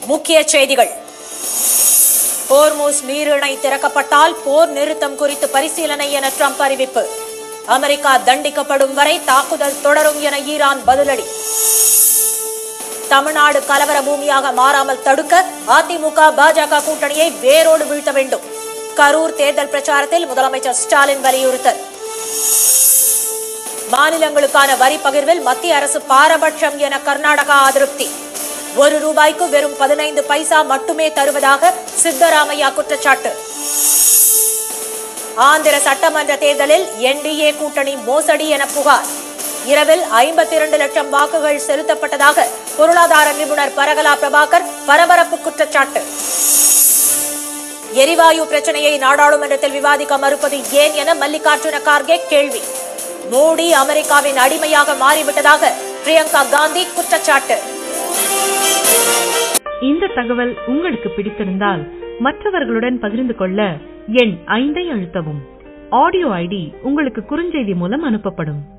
முக்கிய செய்திகள் ஹோர்மூஸ் நீரிணை திறக்கப்பட்டால் போர் நிறுத்தம் குறித்து பரிசீலனை என ட்ரம்ப் அறிவிப்பு அமெரிக்கா தண்டிக்கப்படும் வரை தாக்குதல் தொடரும் என ஈரான் பதிலடி தமிழ்நாடு கலவர பூமியாக மாறாமல் தடுக்க அதிமுக பாஜக கூட்டணியை வேரோடு வீழ்த்த வேண்டும் கரூர் தேர்தல் பிரச்சாரத்தில் முதலமைச்சர் ஸ்டாலின் வலியுறுத்தல் மாநிலங்களுக்கான வரி பகிர்வில் மத்திய அரசு பாரபட்சம் என கர்நாடகா அதிருப்தி ஒரு ரூபாய்க்கு வெறும் பதினைந்து பைசா மட்டுமே தருவதாக சித்தராமையா குற்றச்சாட்டு ஆந்திர சட்டமன்ற தேர்தலில் என்டிஏ கூட்டணி மோசடி என புகார் இரவில் ஐம்பத்தி இரண்டு லட்சம் வாக்குகள் செலுத்தப்பட்டதாக பொருளாதார நிபுணர் பரகலா பிரபாகர் பரபரப்பு குற்றச்சாட்டு எரிவாயு பிரச்சனையை நாடாளுமன்றத்தில் விவாதிக்க மறுப்பது ஏன் என மல்லிகார்ஜுன கார்கே கேள்வி மோடி அமெரிக்காவின் அடிமையாக மாறிவிட்டதாக பிரியங்கா காந்தி குற்றச்சாட்டு இந்த தகவல் உங்களுக்கு பிடித்திருந்தால் மற்றவர்களுடன் பகிர்ந்து கொள்ள எண் ஐந்தை அழுத்தவும் ஆடியோ ஐடி உங்களுக்கு குறுஞ்செய்தி மூலம் அனுப்பப்படும்